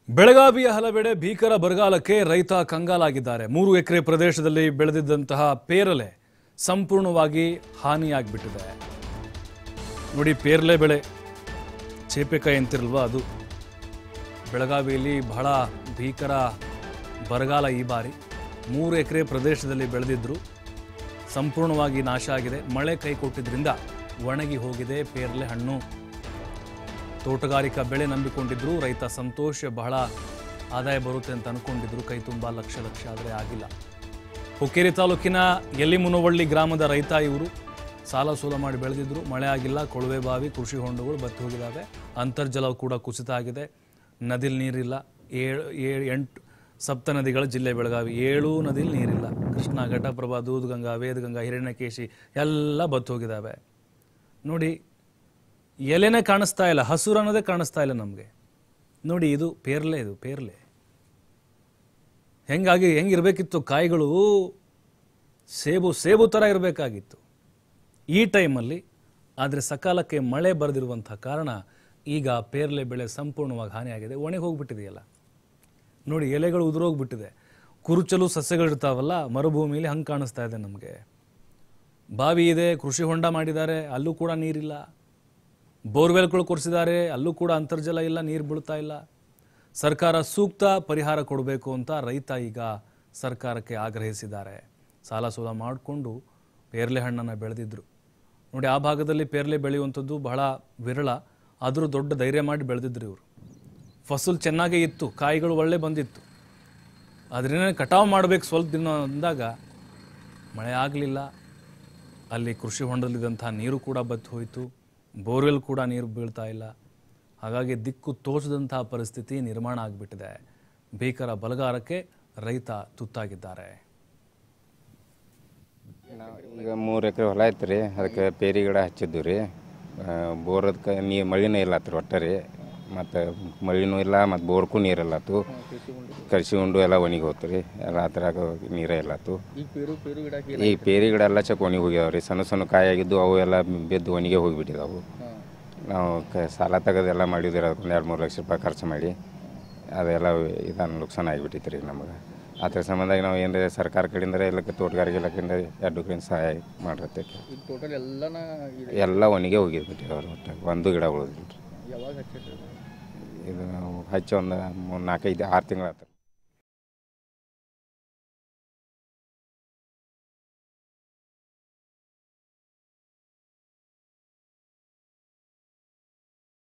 ಬೆಳಗಾವಿಯ ಹಲವೆಡೆ ಭೀಕರ ಬರಗಾಲಕ್ಕೆ ರೈತ ಕಂಗಾಲಾಗಿದ್ದಾರೆ ಮೂರು ಎಕರೆ ಪ್ರದೇಶದಲ್ಲಿ ಬೆಳೆದಿದ್ದಂತಹ ಪೇರಲೆ ಸಂಪೂರ್ಣವಾಗಿ ಹಾನಿಯಾಗ್ಬಿಟ್ಟಿದೆ ನೋಡಿ ಪೇರಲೆ ಬೆಳೆ ಚೇಪೆಕಾಯಿ ಅಂತಿರಲ್ವಾ ಅದು ಬೆಳಗಾವಿಯಲ್ಲಿ ಬಹಳ ಭೀಕರ ಬರಗಾಲ ಈ ಬಾರಿ ಮೂರು ಎಕರೆ ಪ್ರದೇಶದಲ್ಲಿ ಬೆಳೆದಿದ್ರು ಸಂಪೂರ್ಣವಾಗಿ ನಾಶ ಆಗಿದೆ ಮಳೆ ಕೈ ಕೊಟ್ಟಿದ್ರಿಂದ ಒಣಗಿ ಹೋಗಿದೆ ಪೇರಲೆ ಹಣ್ಣು ತೋಟಗಾರಿಕಾ ಬೆಳೆ ನಂಬಿಕೊಂಡಿದ್ರು ರೈತ ಸಂತೋಷ ಬಹಳ ಆದಾಯ ಬರುತ್ತೆ ಅಂತ ಅನ್ಕೊಂಡಿದ್ರು ಕೈ ತುಂಬ ಲಕ್ಷ ಲಕ್ಷ ಆದರೆ ಆಗಿಲ್ಲ ಹುಕ್ಕೇರಿ ತಾಲೂಕಿನ ಎಲ್ಲಿಮುನವಳ್ಳಿ ಗ್ರಾಮದ ರೈತ ಇವರು ಸಾಲ ಸೂಲ ಮಾಡಿ ಬೆಳೆದಿದ್ರು ಮಳೆ ಆಗಿಲ್ಲ ಕೊಳವೆ ಬಾವಿ ಕೃಷಿ ಹೊಂಡಗಳು ಬತ್ತಿ ಹೋಗಿದ್ದಾವೆ ಅಂತರ್ಜಲ ಕೂಡ ಕುಸಿತ ಆಗಿದೆ ನದಿಲಿ ನೀರಿಲ್ಲ ಏಳು ಏಳು ಎಂಟು ಸಪ್ತ ನದಿಗಳ ಜಿಲ್ಲೆ ಬೆಳಗಾವಿ ಏಳು ನದಿಲಿ ನೀರಿಲ್ಲ ಕೃಷ್ಣ ಘಟಪ್ರಭಾ ದೂದ್ಗಂಗಾ ವೇದಗಂಗಾ ಹಿರಣ್ಯಕೇಶಿ ಎಲ್ಲ ಬತ್ತು ಹೋಗಿದ್ದಾವೆ ನೋಡಿ ಎಲೆನೇ ಕಾಣಿಸ್ತಾ ಇಲ್ಲ ಹಸುರು ಅನ್ನೋದೇ ಕಾಣಿಸ್ತಾ ಇಲ್ಲ ನಮಗೆ ನೋಡಿ ಇದು ಪೇರ್ಲೆ ಇದು ಪೇರ್ಲೆ ಹೆಂಗಾಗಿ ಹೆಂಗಿರ್ಬೇಕಿತ್ತು ಕಾಯಿಗಳು ಸೇಬು ಸೇಬು ಥರ ಇರಬೇಕಾಗಿತ್ತು ಈ ಟೈಮಲ್ಲಿ ಆದರೆ ಸಕಾಲಕ್ಕೆ ಮಳೆ ಬರೆದಿರುವಂಥ ಕಾರಣ ಈಗ ಪೇರ್ಲೆ ಬೆಳೆ ಸಂಪೂರ್ಣವಾಗಿ ಹಾನಿಯಾಗಿದೆ ಒಣಗಿ ಹೋಗ್ಬಿಟ್ಟಿದೆಯಲ್ಲ ನೋಡಿ ಎಲೆಗಳು ಉದುರೋಗ್ಬಿಟ್ಟಿದೆ ಕುರುಚಲು ಸಸ್ಯಗಳಿರ್ತಾವಲ್ಲ ಮರುಭೂಮಿಯಲ್ಲಿ ಹಂಗೆ ಕಾಣಿಸ್ತಾ ಇದೆ ನಮಗೆ ಬಾವಿ ಇದೆ ಕೃಷಿ ಹೊಂಡ ಮಾಡಿದ್ದಾರೆ ಅಲ್ಲೂ ಕೂಡ ನೀರಿಲ್ಲ ಬೋರ್ವೆಲ್ಗಳು ಕೊರೆಸಿದ್ದಾರೆ ಅಲ್ಲೂ ಕೂಡ ಅಂತರ್ಜಲ ಇಲ್ಲ ನೀರು ಬೀಳ್ತಾ ಇಲ್ಲ ಸರ್ಕಾರ ಸೂಕ್ತ ಪರಿಹಾರ ಕೊಡಬೇಕು ಅಂತ ರೈತ ಈಗ ಸರ್ಕಾರಕ್ಕೆ ಆಗ್ರಹಿಸಿದ್ದಾರೆ ಸಾಲ ಸೂಲ ಮಾಡಿಕೊಂಡು ಪೇರ್ಲೆ ಹಣ್ಣನ್ನು ಬೆಳೆದಿದ್ರು ನೋಡಿ ಆ ಭಾಗದಲ್ಲಿ ಪೇರ್ಲೆ ಬೆಳೆಯುವಂಥದ್ದು ಬಹಳ ವಿರಳ ಆದರೂ ದೊಡ್ಡ ಧೈರ್ಯ ಮಾಡಿ ಬೆಳೆದಿದ್ರು ಇವರು ಫಸಲು ಚೆನ್ನಾಗೇ ಇತ್ತು ಕಾಯಿಗಳು ಒಳ್ಳೆ ಬಂದಿತ್ತು ಅದನ್ನೇ ಕಟಾವು ಮಾಡಬೇಕು ಸ್ವಲ್ಪ ದಿನ ಅಂದಾಗ ಮಳೆ ಆಗಲಿಲ್ಲ ಅಲ್ಲಿ ಕೃಷಿ ಹೊಂಡದಲ್ಲಿದ್ದಂಥ ನೀರು ಕೂಡ ಬತ್ತಿ ಹೋಯಿತು ಬೋರ್ವೆಲ್ ಕೂಡ ನೀರು ಬೀಳ್ತಾ ಇಲ್ಲ ಹಾಗಾಗಿ ದಿಕ್ಕು ತೋಚದಂತಹ ಪರಿಸ್ಥಿತಿ ನಿರ್ಮಾಣ ಆಗಿಬಿಟ್ಟಿದೆ ಭೀಕರ ಬಲಗಾರಕ್ಕೆ ರೈತ ತುತ್ತಾಗಿದ್ದಾರೆ ನಾವು ಈಗ ಮೂರು ಎಕರೆ ಹೊಲ ಐತೆ ರೀ ಅದಕ್ಕೆ ಪೇರಿ ಗಿಡ ಹಚ್ಚಿದ್ದು ರೀ ಬೋರದಕ್ಕೆ ನೀರು ಮಳಿನೇ ಇಲ್ಲ ರೀ ಒಟ್ಟ ರೀ ಮತ್ತು ಮಳಿನೂ ಇಲ್ಲ ಮತ್ತು ಬೋರ್ಗೂ ನೀರಿಲ್ಲತ್ತು ಕೃಷಿ ಉಂಡು ಎಲ್ಲ ಒಣಗಿ ಹೋತು ರೀ ಎಲ್ಲ ಆ ಥರ ನೀರೇ ಇಲ್ಲತ್ತು ಈಗ ಪೇರು ಪೇರು ಗಿಡ ಈ ಪೇರಿ ಗಿಡ ಎಲ್ಲ ಚಕ್ ಒಣಗಿ ಹೋಗ್ಯಾವ ರೀ ಸಣ್ಣ ಸಣ್ಣ ಕಾಯಿ ಆಗಿದ್ದು ಅವು ಎಲ್ಲ ಬಿದ್ದು ಒಣಗಿ ಹೋಗಿಬಿಟ್ಟಿದಾವು ನಾವು ಕ ಸಾಲ ತೆಗೆದೆಲ್ಲ ಮಾಡಿದ್ರಿ ಅದಕ್ಕೊಂದು ಎರಡು ಮೂರು ಲಕ್ಷ ರೂಪಾಯಿ ಖರ್ಚು ಮಾಡಿ ಅದೆಲ್ಲ ಇದನ್ನು ನುಕ್ಸಾನ ಆಗಿಬಿಟ್ಟಿತ್ತು ರೀ ನಮಗೆ ಅದ್ರ ಸಂಬಂಧಾಗಿ ನಾವು ಏನಾರ ಸರ್ಕಾರ ಕಡೆಯಿಂದ ಇಲ್ಲಕ್ಕೆ ತೋಟಗಾರಿಕೆ ಇಲಾಖೆಯಿಂದ ಎರಡು ಕಡೆಯಿಂದ ಸಹಾಯ ಮಾಡಿರುತ್ತೆ ಈಗ ಟೋಟಲ್ ಎಲ್ಲನ ಇದು ಎಲ್ಲ ಒಣಗಿ ಹೋಗಿದ್ಬಿಟ್ಟಿವ್ರು ಒಟ್ಟು ಒಂದು ಗಿಡ ಉಳಿದಿಲ್ಲ ರೀ ಯಾವಾಗ ಹಚ್ಚಿಟ್ರಿ ಇದು ನಾವು ಹಚ್ಚಿ ಒಂದು ಮೂರು ನಾಲ್ಕೈದು ಆರು ತಿಂಗಳು ಆಯ್ತು